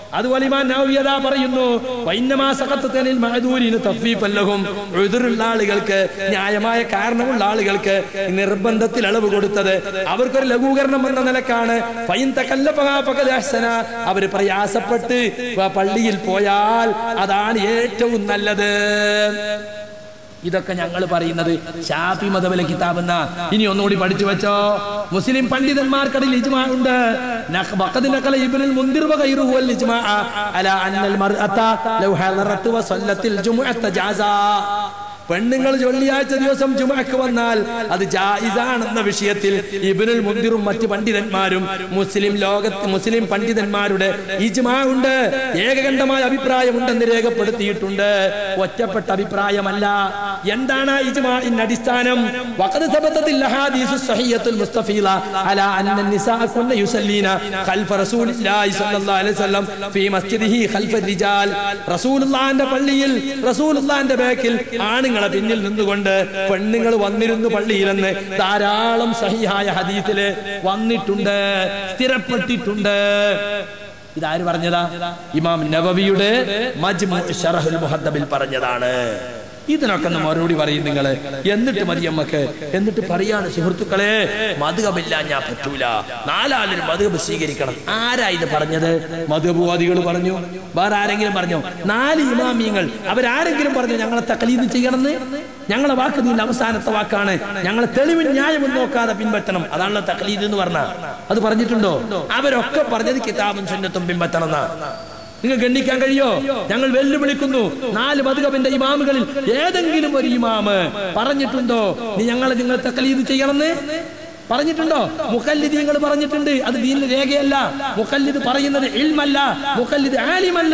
അതുപോലെ ഇമാൻ നവവിയത പറയുന്നു വൈന്നമാ സഖത്തനിൽ മഅദൂരിന് തഫ്വീഫൻ ലഹും ഉദുറുള്ള ആളുകൾക്ക് ന്യായമായ കാരണമുള്ള ആളുകൾക്ക് നിർബന്ധത്തിൽ അളവ് കൊടുത്തത് അവർക്കൊരു ലഘൂകരണം എന്ന നിലക്കാണ് ഫൈൻ തകല്ലഫഹാ ഫഖദ് അഹ്സന അവർ പ്രയാസപ്പെട്ട് വ- പള്ളിയിൽ പോയാൽ അതാണ് ഏറ്റവും നല്ലത് ഇതൊക്കെ ഞങ്ങൾ പറയുന്നത് ഷാഫി മതബല കിതാബ് എന്ന ഇനി ഒന്നുകൂടി പഠിച്ചു വെച്ചോ മുസ്ലിം പണ്ഡിതന്മാർക്കിടയിൽ ഇജ്മാ ഉണ്ട് നഖ- ബഖദ് നഖല ഇബ്നുൽ മുൻദിർ വഗൈറുഹു അൽ ഇജ്മാ അലാ അന്നൽ മർഅത ലൗ ഹളറത് വസല്ലത്തിൽ ജുമുഅത ജാസാ പെണ്ണുങ്ങൾ വെള്ളിയാഴ്ച ദിവസം ജുമഅക്ക് വന്നാൽ അത് ജായിസാണെന്ന വിഷയത്തിൽ ഇബ്നുൽ മുൻദിറും മറ്റ് പണ്ഡിതന്മാരും മുസ്ലിം ലോകത്ത് മുസ്ലിം പണ്ഡിതന്മാരുടെ ഇജ്മാ ഉണ്ട് ഏകകണ്ഠമായ അഭിപ്രായമുണ്ടെന്ന് രേഖപ്പെടുത്തിയിട്ടുണ്ട് ഒറ്റപ്പെട്ട അഭിപ്രായമല്ല എന്താണ് ആ ഇജ്മാഇന്റെ അടിസ്ഥാനം വഖദ് സബത്തത്തിൽ അഹാദീസു സഹിഹത്തുൽ മുസ്തഫീല അലാ അന്ന النساء كن يصلين خلف رسول الله صلى الله عليه وسلم في مسجده خلف الرجال റസൂലുള്ളാഹിന്റെ പള്ളിയിൽ റസൂലുള്ളാഹിന്റെ ബാക്കിൽ ആണുങ്ങളെ പിന്നിൽ നിന്നുകൊണ്ട് പെണ്ണുങ്ങൾ വന്നിരുന്നു പള്ളിയിലെന്ന് ധാരാളം സഹിഹായ ഹദീസില് വന്നിട്ടുണ്ട് സ്ഥിരപ്പെട്ടിട്ടുണ്ട് ഇതാര് പറഞ്ഞതാ ഇമാം നവവിയുടെ മജ്മു ഷറഹുൽ മുഹദ്ദബിൽ പറഞ്ഞതാണ് ഇതിനൊക്കെ ഒന്ന് മറുപടി പറയും നിങ്ങള് എന്നിട്ട് മതി അമ്മക്ക് എന്നിട്ട് പറയാണ് സുഹൃത്തുക്കളെ മധുകമില്ല ഞാൻ പറ്റൂല നാലാളിൽ മധുകബ് സ്വീകരിക്കണം ആരാ ഇത് പറഞ്ഞത് മധുബുവാദികൾ പറഞ്ഞു വേറെ ആരെങ്കിലും പറഞ്ഞു നാല് ഇമാമിയങ്ങൾ അവരാരെങ്കിലും പറഞ്ഞു ഞങ്ങളെ തക്കലീത് ചെയ്യണമെന്ന് ഞങ്ങളെ വാക്ക് നീണ്ട അവസാനത്തെ വാക്കാണ് ഞങ്ങളെ തെളിവും ന്യായവും നോക്കാതെ പിൻപറ്റണം അതാണല്ലോ തക്കലീദ് എന്ന് പറഞ്ഞ അത് പറഞ്ഞിട്ടുണ്ടോ അവരൊക്കെ പറഞ്ഞത് കിതാബും സുന്നത്തും പിൻപറ്റണം എന്നാ നിങ്ങൾക്ക് എണ്ണിക്കാൻ കഴിയോ ഞങ്ങൾ വെല്ലുവിളിക്കുന്നു നാല് മധുകബിന്റെ ഇമാമുകളിൽ ഏതെങ്കിലും ഒരു ഇമാമ് പറഞ്ഞിട്ടുണ്ടോ നീ ഞങ്ങളെ നിങ്ങൾ തക്കലീത് ചെയ്യണമെന്ന് പറഞ്ഞിട്ടുണ്ടോ മുഖല്ലിദ് നിങ്ങൾ പറഞ്ഞിട്ടുണ്ട് അത് ദീനിന്റെ രേഖയല്ല മുഖല്ലിദ് പറയുന്നത് ഇൽമല്ല മുഖല്ലിദ് ആലിമല്ല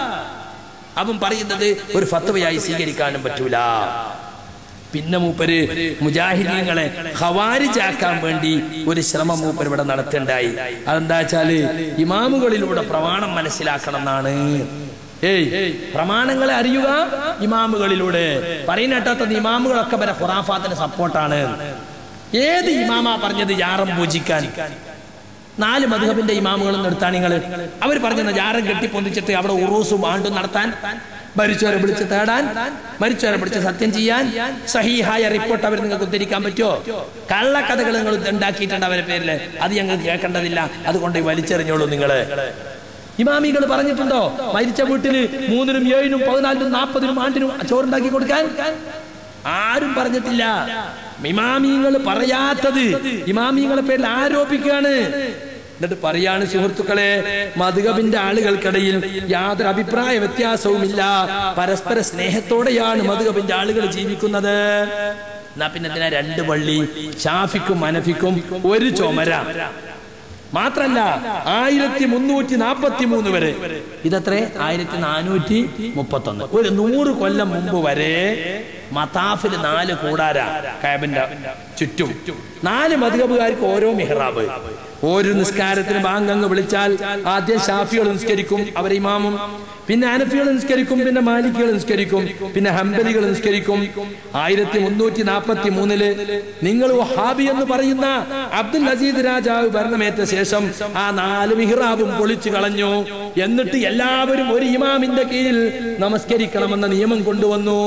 അവൻ പറയുന്നത് ഒരു ഫത്വയായി സ്വീകരിക്കാനും പറ്റൂല പിന്നെ മൂപ്പര് മുജാഹിദീങ്ങളെ ഖവാരിജാക്കാൻ വേണ്ടി ഒരു ശ്രമം മൂപ്പർ ഇവിടെ നടത്തണ്ടായി അതെന്താ വെച്ചാല് ഇമാമുകളിലൂടെ പ്രമാണം മനസ്സിലാക്കണം എന്നാണ് ഏയ് പ്രമാണങ്ങളെ അറിയുക ഇമാമുകളിലൂടെ പറയുന്നേട്ടാത്ത ഇമാമുകളൊക്കെ വരെ ഖുറാഫാത്തിന് സപ്പോർട്ടാണ് ഏത് ഇമാമാ പറഞ്ഞത് യാറം പൂജിക്കാൻ നാല് മധുഹബിന്റെ ഇമാമുകളും നിർത്താൻ നിങ്ങൾ അവർ പറഞ്ഞ ജാരം കെട്ടി പൊന്തിച്ചിട്ട് അവിടെ ഉറൂസും ആണ്ടും നടത്താൻ മരിച്ചവരെ വിളിച്ച് തേടാൻ മരിച്ചവരെ വിളിച്ച് സത്യം ചെയ്യാൻ സഹീഹായ റിപ്പോർട്ട് അവർ നിങ്ങൾക്ക് ഉദ്ധരിക്കാൻ പറ്റുമോ കള്ളക്കഥകൾ നിങ്ങൾ ഉണ്ടാക്കിയിട്ടുണ്ട് അവരുടെ പേരില് അത് ഞങ്ങൾ കേൾക്കേണ്ടതില്ല അതുകൊണ്ട് വലിച്ചെറിഞ്ഞോളൂ നിങ്ങള് ഇമാമികൾ പറഞ്ഞിട്ടുണ്ടോ മരിച്ച വീട്ടില് മൂന്നിനും ഏഴിനും പതിനാലിനും നാൽപ്പതിനും ആണ്ടിനും ചോറുണ്ടാക്കി കൊടുക്കാൻ ആരും പറഞ്ഞിട്ടില്ല ഇമാമിങ്ങൾ പറയാത്തത് ഇമാമിങ്ങളെ പേരിൽ ആരോപിക്കുകയാണ് എന്നിട്ട് പറയാണ് സുഹൃത്തുക്കളെ മധുകബിന്റെ ആളുകൾക്കിടയിൽ യാതൊരു അഭിപ്രായ വ്യത്യാസവുമില്ല പരസ്പര സ്നേഹത്തോടെയാണ് മധുകബിന്റെ ആളുകൾ ജീവിക്കുന്നത് എന്നാ പിന്നെ എന്തിനാ രണ്ട് പള്ളി ഷാഫിക്കും അനഫിക്കും ഒരു ചുമര മാത്രല്ല ആയിരത്തി മുന്നൂറ്റി നാപ്പത്തി മൂന്ന് വരെ ഇതത്രേ ആയിരത്തി നാനൂറ്റി മുപ്പത്തി ഒന്ന് ഒരു നൂറ് കൊല്ലം മുമ്പ് വരെ മതാഫിൽ നാല് കൂടാര കാബിന്റെ ചുറ്റും നാല് മധുകബുകാർക്ക് ഓരോ മിഹ്റാബ് ഒരു നിസ്കാരത്തിന് ബാങ്കങ്ങ് വിളിച്ചാൽ ആദ്യം ഷാഫികൾ നിസ്കരിക്കും അവരെ ഇമാമും പിന്നെ അനഫികൾ നിസ്കരിക്കും പിന്നെ മാലിക്കുകൾ നിസ്കരിക്കും പിന്നെ ഹംബലികൾ നിസ്കരിക്കും ആയിരത്തി മുന്നൂറ്റി നാൽപ്പത്തി മൂന്നില് നിങ്ങൾ വഹാബി എന്ന് പറയുന്ന അബ്ദുൽ അസീദ് രാജാവ് ഭരണമേറ്റ ശേഷം ആ നാല് മിഹ്റാബും പൊളിച്ചു കളഞ്ഞു എന്നിട്ട് എല്ലാവരും ഒരു ഇമാമിന്റെ കീഴിൽ നമസ്കരിക്കണമെന്ന നിയമം കൊണ്ടുവന്നു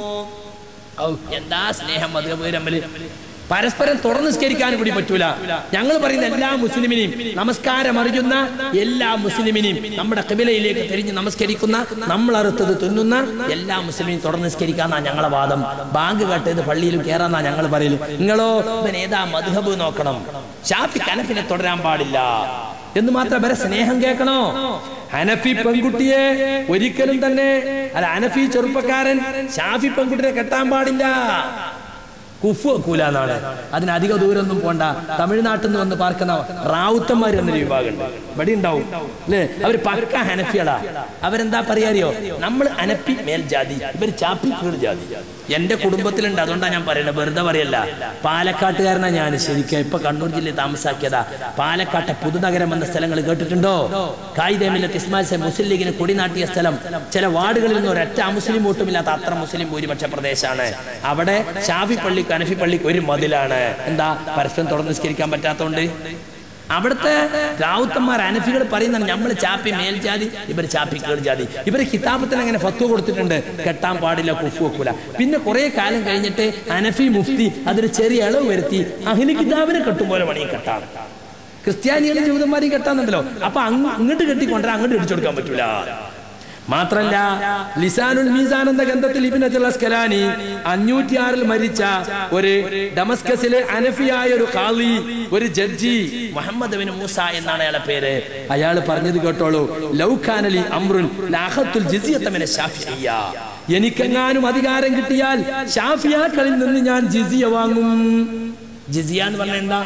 ഔ, എന്താ സ്നേഹം അത് തമ്മില് പരസ്പരം തുറന്ന് നിസ്കരിക്കാൻ കൂടി പറ്റൂല ഞങ്ങൾ പറയുന്ന എല്ലാ മുസ്ലിമിനെയും നമസ്കാരം അറിയുന്ന എല്ലാ മുസ്ലിമിനെയും നമ്മുടെ കബിലയിലേക്ക് തിരിഞ്ഞ് നമസ്കരിക്കുന്ന നമ്മൾ അറുത്തത് തിന്നുന്ന എല്ലാ മുസ്ലിമിനെയും തുറന്ന് നിസ്കരിക്കാന്നാ ഞങ്ങളെ വാദം ബാങ്ക് കട്ടത് പള്ളിയിലും കയറാന്നാ ഞങ്ങൾ പറയല് നിങ്ങളോ ഇവൻ ഏതാ മധുഹബ് നോക്കണം ഷാഫി കനഫിനെ തുടരാൻ പാടില്ല എന്ന് മാത്രം വരെ സ്നേഹം കേൾക്കണോ ഹനഫി പെൺകുട്ടിയെ ഒരിക്കലും തന്നെ അല്ല ഹനഫി ചെറുപ്പക്കാരൻ ഷാഫി പെൺകുട്ടിയെ കെട്ടാൻ പാടില്ല കുഫ് വെക്കൂല എന്നാണ് അതിന് അധിക ദൂരമൊന്നും പോണ്ട തമിഴ്നാട്ടിൽ നിന്ന് വന്ന് പാർക്കുന്ന റാവുത്തന്മാർ എന്നൊരു വിഭാഗമുണ്ട് ഇവിടെ ഉണ്ടാവും അല്ലേ അവര് പക്ക ഹനഫിയടാ അവരെന്താ പറയാറിയോ നമ്മൾ അനപ്പി മേൽ ജാതി ഇവർ ചാപ്പി കീഴ് ജാതി എന്റെ കുടുംബത്തിലുണ്ട് അതുകൊണ്ടാണ് ഞാൻ പറയുന്നത് വെറുതെ പറയല്ല പാലക്കാട്ടുകാരനാ ഞാൻ ശരിക്കും ഇപ്പൊ കണ്ണൂർ ജില്ലയിൽ താമസാക്കിയതാ പാലക്കാട്ടെ പുതുനഗരം എന്ന സ്ഥലങ്ങൾ കേട്ടിട്ടുണ്ടോ കായികമില്ലത്ത് ഇസ്മാൽ സാഹിബ് മുസ്ലിം ലീഗിന് കൊടിനാട്ടിയ സ്ഥലം ചില വാർഡുകളിൽ നിന്ന് ഒരൊറ്റ മുസ്ലിം വോട്ടുമില്ലാത്ത അത്ര മുസ്ലിം ഭൂരിപക്ഷ പ്രദേശമാണ് അവിടെ ഷാഫി പള്ളിക്ക് അനഫി പള്ളിക്ക് ഒരു മതിലാണ് എന്താ പരസ്പരം തുറന്ന് നിസ്കരിക്കാൻ പറ്റാത്തോണ്ട് അവിടുത്തെ രാവുത്തന്മാർ അനഫികൾ പറയുന്നതാണ് നമ്മൾ ചാപ്പി മേൽജാതി ഇവർ ചാപ്പി കീഴ്ജാതി ഇവർ കിതാബത്തിന് അങ്ങനെ ഫത്വ കൊടുത്തിട്ടുണ്ട് കെട്ടാൻ പാടില്ല കുഫു വെക്കൂല പിന്നെ കുറെ കാലം കഴിഞ്ഞിട്ട് അനഫി മുഫ്തി അതിന് ചെറിയ ഇളവ് വരുത്തി അഹിലി കിതാബിനെ കെട്ടും പോലെ പണി കെട്ടാം ക്രിസ്ത്യാനികളും ജൂതന്മാരെയും കെട്ടാന്നുണ്ടല്ലോ അപ്പൊ അങ്ങ് ഇങ്ങോട്ട് കെട്ടിക്കൊണ്ടാ അങ്ങോട്ട് ഇടിച്ചു കൊടുക്കാൻ പറ്റൂല മാത്രല്ല ലിസാനുൽ മീസാൻ എന്ന ഗ്രന്ഥത്തിൽ ഇബിൻ അസ്കലാനി അഞ്ഞൂറ്റി ആറിൽ മരിച്ച ഒരു ഡമസ്കസിലെ അനഫിയായ ഒരു ഖാലി ഒരു ജഡ്ജി മുഹമ്മദ് ബിൻ മൂസ എന്നാണ് അയാളെ പേര് അയാൾ പറഞ്ഞത് കേട്ടോളൂ ലൗഖാനലി അമ്രുൻ ലാഹത്തുൽ ജിസിയത്ത മിന ശാഫിഇയ്യ എനിക്കെങ്ങാനും അധികാരം കിട്ടിയാൽ ഷാഫിയാക്കളിൽ നിന്ന് ഞാൻ ജിസിയ വാങ്ങും ജിസിയ എന്ന് പറഞ്ഞാൽ എന്താ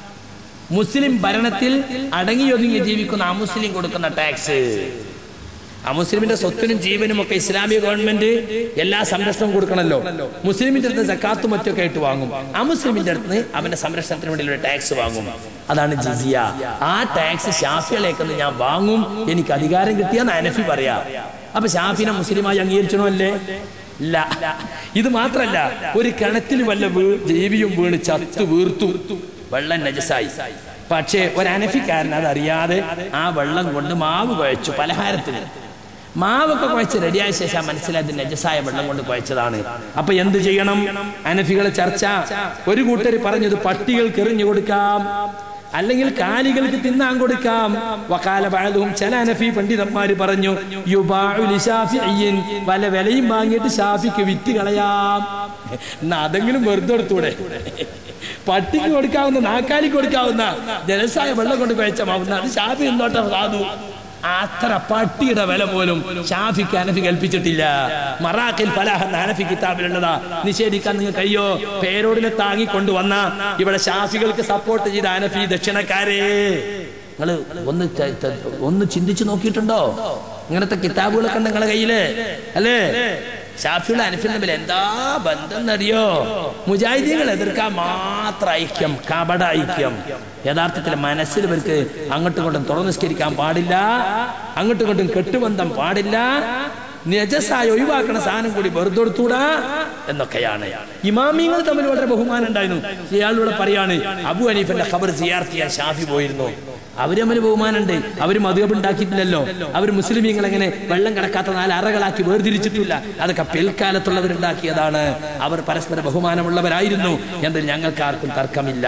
മുസ്ലിം ഭരണത്തിൽ അടങ്ങിയൊതുങ്ങി ജീവിക്കുന്ന അമുസ്ലിം കൊടുക്കുന്ന ടാക്സ് അമുസ്ലിമിന്റെ സ്വത്തിനും ജീവനും ഒക്കെ ഇസ്ലാമിക ഗവൺമെന്റ് എല്ലാ സംരക്ഷണവും കൊടുക്കണമല്ലോ മുസ്ലിമിന്റെ അടുത്ത് ജക്കാത്തും മറ്റൊക്കെ ആയിട്ട് വാങ്ങും അമുസ്ലിമിന്റെ അടുത്ത് അവന്റെ സംരക്ഷണത്തിന് വേണ്ടിയുള്ള ടാക്സ് വാങ്ങും അതാണ് ജിസിയ ആ ടാക്സ് ഷാഫികളേക്കെന്ന് ഞാൻ വാങ്ങും എനിക്ക് അധികാരം കിട്ടിയെന്ന് അനഫി പറയാ അപ്പൊ ഷാഫിനെ മുസ്ലിമായി അംഗീകരിച്ചണോ അല്ലേ ഇല്ല ഇത് മാത്രല്ല ഒരു കിണറ്റിൽ വല്ല വീ- ജീവിയും വീണ് ചത്തു വീർത്തു വെള്ളം നജസായി പക്ഷേ ഒരു അനഫിക്കാരൻ അതറിയാതെ ആ വെള്ളം കൊണ്ട് മാവ് കുഴച്ചു പലഹാരത്തിന് മാവൊക്കെ കുഴച്ച് റെഡിയായ ശേഷം മനസ്സിലായത് നജസായ വെള്ളം കൊണ്ട് കുഴച്ചതാണ് അപ്പൊ എന്ത് ചെയ്യണം അനഫികളെ ചർച്ച ഒരു കൂട്ടർ പറഞ്ഞത് പട്ടികൾക്ക് എറിഞ്ഞു കൊടുക്കാം അല്ലെങ്കിൽ കാലികൾക്ക് തിന്നാൻ കൊടുക്കാം വക്കാല പഴതും ചില അനഫി പണ്ഡിതന്മാര് പറഞ്ഞു യുബാഉ ലിശാഫിഇയ്യിൻ. വല്ല വിലയും വാങ്ങിയിട്ട് ഷാഫിക്ക് വിറ്റ് കളയാം എന്നാ അതെങ്കിലും വെറുതെ എടുത്തൂടെ പട്ടിക്ക് കൊടുക്കാവുന്ന നാക്കാലിക്ക് കൊടുക്കാവുന്ന ജലസായ വെള്ളം കൊണ്ട് കുഴച്ചമാവുന്ന അത് ഷാഫി എന്തോട്ടെ സാധു അത്ര പട്ടിയുടെ വില പോലും ഷാഫിക്ക് അനഫി കൽപ്പിച്ചിട്ടില്ല മറാഖിൽ ഫലാഹ് എന്ന അനഫി കിതാബിലുള്ളതാ നിഷേധിക്കാൻ നിങ്ങൾക്ക് കഴിയോ പേരോടിനെ താങ്ങി കൊണ്ടുവന്ന ഇവിടെ ഷാഫികൾക്ക് സപ്പോർട്ട് ചെയ്ത അനഫി ദക്ഷിണക്കാരെ നിങ്ങൾ ഒന്ന് ച- ച- ഒന്ന് ചിന്തിച്ചു നോക്കിയിട്ടുണ്ടോ ഇങ്ങനത്തെ കിതാബുകളൊക്കെ ഉണ്ട് നിങ്ങളെ കയ്യില് അല്ലേ ഷാഫിയുടെ അനഫിൽ തമ്മിൽ എന്താ ബന്ധം എന്നറിയോ മുജാഹിദീങ്ങൾ എതിർക്കാൻ മാത്രം ഐക്യം കപട ഐക്യം യഥാർത്ഥത്തിൽ മനസ്സിൽ ഇവർക്ക് അങ്ങോട്ടും ഇങ്ങോട്ടും തുറന്നിസ്കരിക്കാൻ പാടില്ല അങ്ങോട്ടും ഇങ്ങോട്ടും കെട്ടുബന്ധം പാടില്ല നജസായ ഒഴിവാക്കണ സാധനം കൂടി വെറുതെ കൊടുത്തൂടാ എന്നൊക്കെയാണ് ഇമാമിങ്ങൾ തമ്മിൽ വളരെ ബഹുമാനം ഉണ്ടായിരുന്നു ഇയാളിവിടെ പറയാണ് അബു ഹനീഫന്റെ ഖബർ സിയാർത്ത് ചെയ്യാൻ ഷാഫി പോയിരുന്നു അവര് തമ്മിൽ ബഹുമാനമുണ്ട് അവര് മധുഹബ് ഉണ്ടാക്കിയിട്ടില്ലല്ലോ അവർ മുസ്ലിമീങ്ങൾ എങ്ങനെ വെള്ളം കിടക്കാത്ത നാല് അറകളാക്കി വേർതിരിച്ചിട്ടില്ല അതൊക്കെ പിൽക്കാലത്തുള്ളവരുണ്ടാക്കിയതാണ് അവർ പരസ്പര ബഹുമാനമുള്ളവരായിരുന്നു എന്നതിൽ ഞങ്ങൾക്ക് ആർക്കും തർക്കമില്ല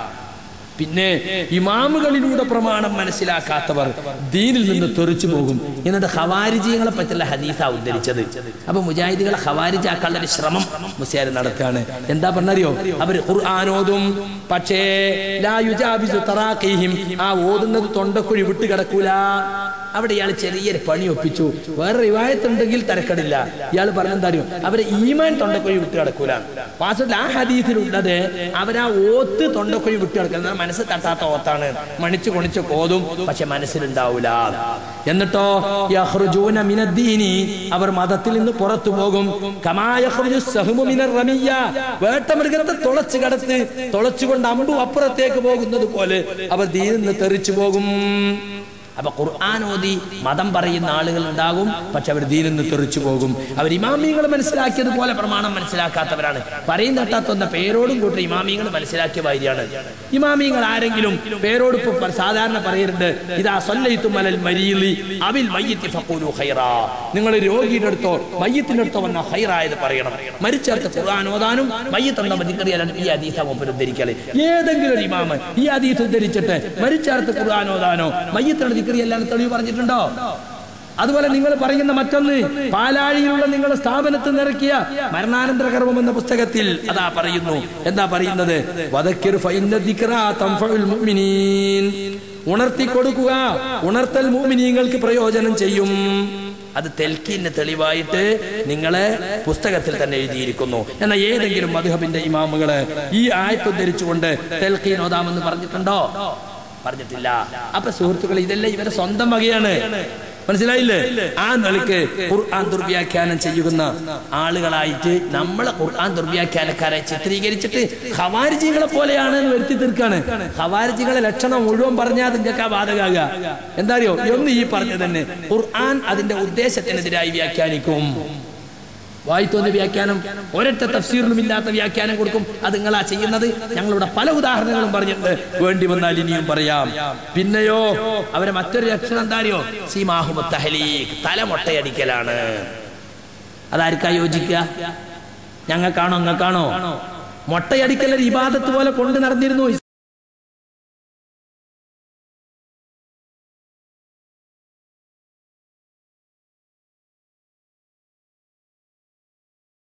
പിന്നെ ഇമാമുകളിലൂടെ പ്രമാണം മനസ്സിലാക്കാത്തവർ ദീനിൽ നിന്ന് തെറിച്ചു പോകും എന്നിട്ട് ഹവാരിജികളെ പറ്റിയുള്ള ഹദീസ ഉദ്ധരിച്ചത് അപ്പൊ മുജാഹിദികളെ ഹവാരിജാക്കാനുള്ള ഒരു ശ്രമം മുസ്യാർ നടത്തുകയാണ് എന്താ പറഞ്ഞറിയോ അവര് ഖുർആാനോതും പക്ഷേ ലാ യുജാബിസു തറാഖീഹിം ആ ഓതുന്നത് തൊണ്ടക്കുഴി വിട്ട് കിടക്കൂല അവിടെ ഇയാൾ ചെറിയൊരു പണി ഒപ്പിച്ചു വേറെ റിവായത്തുണ്ടെങ്കിൽ തരക്കടില്ല ഇയാൾ പറഞ്ഞെന്താ അറിയോ അവരെ ഈമാൻ തൊണ്ടക്കുഴി വിട്ട് കിടക്കൂല വാസ്തവത്തിൽ ആ ഹദീസിലുള്ളത് അവരാ ഓത്ത് തൊണ്ടക്കുഴി വിട്ട് കിടക്കുന്നത് മനസ്സ് തട്ടാത്ത ഓത്താണ് മണിച്ചു കൊണിച്ച് കോതും പക്ഷെ മനസ്സിലുണ്ടാവൂല എന്നിട്ടോ യഖ്റുജൂന മിനദ്ദീനി അവർ മതത്തിൽ നിന്ന് പുറത്തു പോകും കമാ യഖ്റുജു സഹ്മു മിനർ റമിയ്യ വേട്ടമൃഗത്തെ തുളച്ചു കടത്ത് തുളച്ചുകൊണ്ട് അമ്പു അപ്പുറത്തേക്ക് പോകുന്നത് പോലെ അവർ ദീനിൽ നിന്ന് തെറിച്ചു പോകും അപ്പൊ ഖുർആൻ ഓതി മതം പറയുന്ന ആളുകൾ ഉണ്ടാകും പക്ഷെ അവർ ദീനിൽ നിന്ന് തെറിച്ചു പോകും അവർ ഇമാമിങ്ങൾ മനസ്സിലാക്കിയതുപോലെ പ്രമാണം മനസ്സിലാക്കാത്തവരാണ് പറയുന്ന തട്ടാത്തൊന്ന പേരോടും കൂട്ടി ഇമാമിങ്ങൾ മനസ്സിലാക്കിയ കാര്യമാണ് ഇമാമിങ്ങൾ ആരെങ്കിലും പേരോട് ഇപ്പൊ പ- സാധാരണ പറയരുത് ഇതാ സല്ലൈത്തും അലൽ മരീലി അവിൽ മയ്യത്തി ഫഖൂലു ഖൈറാ നിങ്ങൾ രോഗിയുടെ അടുത്തോ മയ്യത്തിന്റെ അടുത്തോ വന്ന ഹൈറായത് പറയണം മരിച്ചടുത്ത് ഖുർആൻ ഓതാനും മയ്യത്തുണ്ടോ ദിക്കറിയാലും ഈ അതീത മൂപ്പർ ഉദ്ധരിക്കല് ഏതെങ്കിലും ഒരു ഇമാമ് ഈ അതീത് ഉദ്ധരിച്ചിട്ട് മരിച്ചടുത്ത് ഖുർആൻ ഓതാനോ മയ്യത്തിനുള്ള ദിക്കറിയെല്ലാം തെളിവ് പറഞ്ഞിട്ടുണ്ടോ അതുപോലെ നിങ്ങൾ പറയുന്ന മറ്റൊന്ന് പാലാഴിയിലുള്ള നിങ്ങളുടെ സ്ഥാപനത്തിൽ നിറക്കിയ മരണാനന്തര കർമ്മം എന്ന പുസ്തകത്തിൽ അതാ പറയുന്നു എന്താ പറയുന്നത് വദക്കിർ ഫഇന്ന ദിക്റാ തൻഫഉൽ മുഅ്മിനീൻ ഉണർത്തി കൊടുക്കുക ഉണർത്തൽ മുഅ്മിനീങ്ങൾക്ക് പ്രയോജനം ചെയ്യും അത് തെൽക്കീന് തെളിവായിട്ട് നിങ്ങളെ പുസ്തകത്തിൽ തന്നെ എഴുതിയിരിക്കുന്നു എന്നാൽ ഏതെങ്കിലും മധുഹബിന്റെ ഇമാമുകള് ഈ ആയത്ത് ഉദ്ധരിച്ചുകൊണ്ട് തെൽക്കീൻ ഓതാമെന്ന് പറഞ്ഞിട്ടുണ്ടോ പറഞ്ഞിട്ടില്ല അപ്പൊ സുഹൃത്തുക്കൾ ഇതെല്ലാം ഇവരെ സ്വന്തം വകയാണ് മനസ്സിലായില്ലേ ആ നിലക്ക് ഖുർആൻ ദുർവ്യാഖ്യാനം ചെയ്യുന്ന ആളുകളായിട്ട് നമ്മളെ ഖുർആൻ ദുർവ്യാഖ്യാനക്കാരെ ചിത്രീകരിച്ചിട്ട് ഖവാരിജികളെ പോലെയാണ് എന്ന് വരുത്തി തീർക്കാണ് ഖവാരിജികളെ ലക്ഷണം മുഴുവൻ പറഞ്ഞാൽ അതിന്റെ ബാധകാകുക എന്താ അറിയോ ഒന്ന് ഈ പറഞ്ഞ തന്നെ ഖുർആൻ അതിന്റെ ഉദ്ദേശത്തിനെതിരായി വ്യാഖ്യാനിക്കും വായിത്തോന്ന് വ്യാഖ്യാനം ഒരൊറ്റ തഫ്സീറിലും ഇല്ലാത്ത വ്യാഖ്യാനം കൊടുക്കും അത് നിങ്ങളാ ചെയ്യുന്നത് ഞങ്ങളിവിടെ പല ഉദാഹരണങ്ങളും പറഞ്ഞിട്ടുണ്ട് വേണ്ടി വന്നാൽ ഇനിയും പറയാം പിന്നെയോ അവരെ മറ്റൊരു ലക്ഷണം എന്താറിയോ സീമാഹുമ തഹലീഖ് തല മൊട്ടയടിക്കലാണ് അതാർക്കാ യോജിക്കുക ഞങ്ങൾക്കാണോ നിങ്ങൾക്കാണോ മൊട്ടയടിക്കൽ ഒരു ഇബാദത്ത് പോലെ കൊണ്ട് നടന്നിരുന്നു